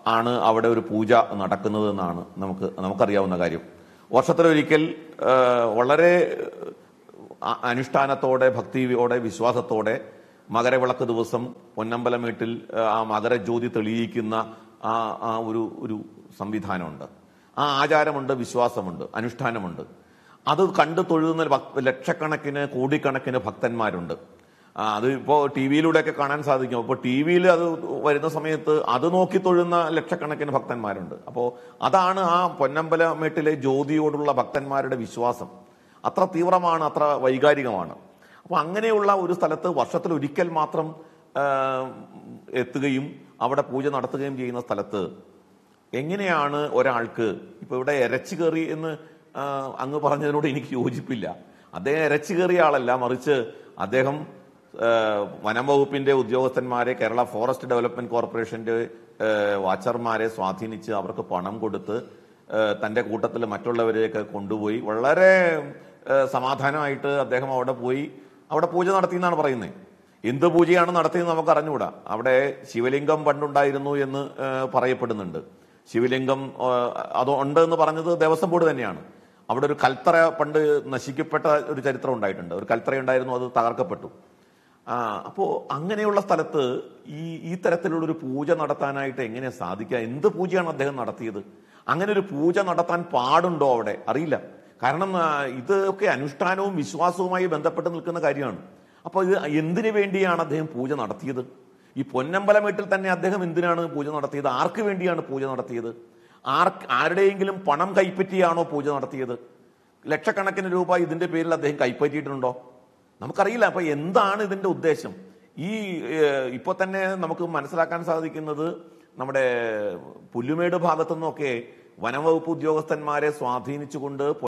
ആണ് അവിടെ ഒരു പൂജ നടക്കുന്നത് എന്നാണ് നമുക്ക് നമുക്കറിയാവുന്ന കാര്യം വർഷത്തിലൊരിക്കൽ ആ, വളരെ അ- അനുഷ്ഠാനത്തോടെ ഭക്തിയോടെ വിശ്വാസത്തോടെ മകരവിളക്ക് ദിവസം പൊന്നമ്പലമേട്ടിൽ ആ, ആ മകരജ്യോതി തെളിയിക്കുന്ന ആ ആ ഒരു ഒരു സംവിധാനമുണ്ട് ആ ആചാരമുണ്ട് വിശ്വാസമുണ്ട് അനുഷ്ഠാനമുണ്ട് അത് കണ്ടു തൊഴുതുന്ന ഭക്- ലക്ഷക്കണക്കിന് കോടിക്കണക്കിന് ഭക്തന്മാരുണ്ട് ആ, അത് ഇപ്പോൾ ടി വിയിലൂടെയൊക്കെ കാണാൻ സാധിക്കും ഇപ്പോൾ ടി വിയിൽ അത് വരുന്ന സമയത്ത് അത് നോക്കി തൊഴുന്ന ലക്ഷക്കണക്കിന് ഭക്തന്മാരുണ്ട് അപ്പോൾ അതാണ് ആ പൊന്നമ്പലമേട്ടിലെ ജ്യോതിയോടുള്ള ഭക്തന്മാരുടെ വിശ്വാസം അത്ര തീവ്രമാണ് അത്ര വൈകാരികമാണ് അപ്പോൾ അങ്ങനെയുള്ള ഒരു സ്ഥലത്ത് വർഷത്തിൽ ഒരിക്കൽ മാത്രം ആ, എത്തുകയും അവിടെ പൂജ നടത്തുകയും ചെയ്യുന്ന സ്ഥലത്ത് എങ്ങനെയാണ് ഒരാൾക്ക് ഇപ്പൊ ഇവിടെ ഇരച്ചു കയറി എന്ന് ആ, അങ്ങ് പറഞ്ഞതിനോട് എനിക്ക് യോജിപ്പില്ല അദ്ദേഹം ഇരച്ചു കയറിയ ആളല്ല മറിച്ച് അദ്ദേഹം ആ, വനം വകുപ്പിന്റെ ഉദ്യോഗസ്ഥന്മാരെ കേരള ഫോറസ്റ്റ് ഡെവലപ്മെന്റ് കോർപ്പറേഷന്റെ ആ, വാച്ചർമാരെ സ്വാധീനിച്ച് അവർക്ക് പണം കൊടുത്ത് ആ, തന്റെ കൂട്ടത്തിൽ മറ്റുള്ളവരെയൊക്കെ കൊണ്ടുപോയി വളരെ ആ, സമാധാനമായിട്ട് അദ്ദേഹം അവിടെ പോയി അവിടെ പൂജ നടത്തി എന്നാണ് പറയുന്നത് എന്ത് പൂജയാണ് നടത്തിയെന്ന് നമുക്ക് അറിഞ്ഞുകൂടാ അവിടെ ശിവലിംഗം പണ്ടുണ്ടായിരുന്നു എന്ന് ആ, പറയപ്പെടുന്നുണ്ട് ശിവലിംഗം ആ, അത് ഉണ്ട് എന്ന് പറഞ്ഞത് ദേവസ്വം ബോർഡ് തന്നെയാണ് അവിടെ ഒരു കൽത്തറ പണ്ട് നശിക്കപ്പെട്ട ഒരു ചരിത്രം ഉണ്ടായിട്ടുണ്ട് ഒരു കൽത്തറ ഉണ്ടായിരുന്നു അത് തകർക്കപ്പെട്ടു ആ അപ്പോ അങ്ങനെയുള്ള സ്ഥലത്ത് ഈ ഈ തരത്തിലുള്ള ഒരു പൂജ നടത്താനായിട്ട് എങ്ങനെ സാധിക്കുക എന്ത് പൂജയാണ് അദ്ദേഹം നടത്തിയത് അങ്ങനെ ഒരു പൂജ നടത്താൻ പാടുണ്ടോ അവിടെ അറിയില്ല കാരണം ആ, ഇതൊക്കെ അനുഷ്ഠാനവും വിശ്വാസവുമായി ബന്ധപ്പെട്ട് നിൽക്കുന്ന കാര്യമാണ് അപ്പോൾ ഇത് എന്തിനു വേണ്ടിയാണ് അദ്ദേഹം പൂജ നടത്തിയത് ഈ പൊന്നമ്പലമേട്ടിൽ തന്നെ അദ്ദേഹം എന്തിനാണ് പൂജ നടത്തിയത് ആർക്ക് വേണ്ടിയാണ് പൂജ നടത്തിയത് ആർ ആരുടെയെങ്കിലും പണം കൈപ്പറ്റിയാണോ പൂജ നടത്തിയത് ലക്ഷക്കണക്കിന് രൂപ ഇതിന്റെ പേരിൽ അദ്ദേഹം കൈപ്പറ്റിയിട്ടുണ്ടോ നമുക്കറിയില്ല അപ്പൊ എന്താണ് ഇതിന്റെ ഉദ്ദേശം ഈ ഏഹ്, ഇപ്പൊ തന്നെ നമുക്ക് മനസ്സിലാക്കാൻ സാധിക്കുന്നത് നമ്മുടെ പുല്ലുമേട് ഭാഗത്തു നിന്നൊക്കെ വനംവകുപ്പ് ഉദ്യോഗസ്ഥന്മാരെ സ്വാധീനിച്ചുകൊണ്ട്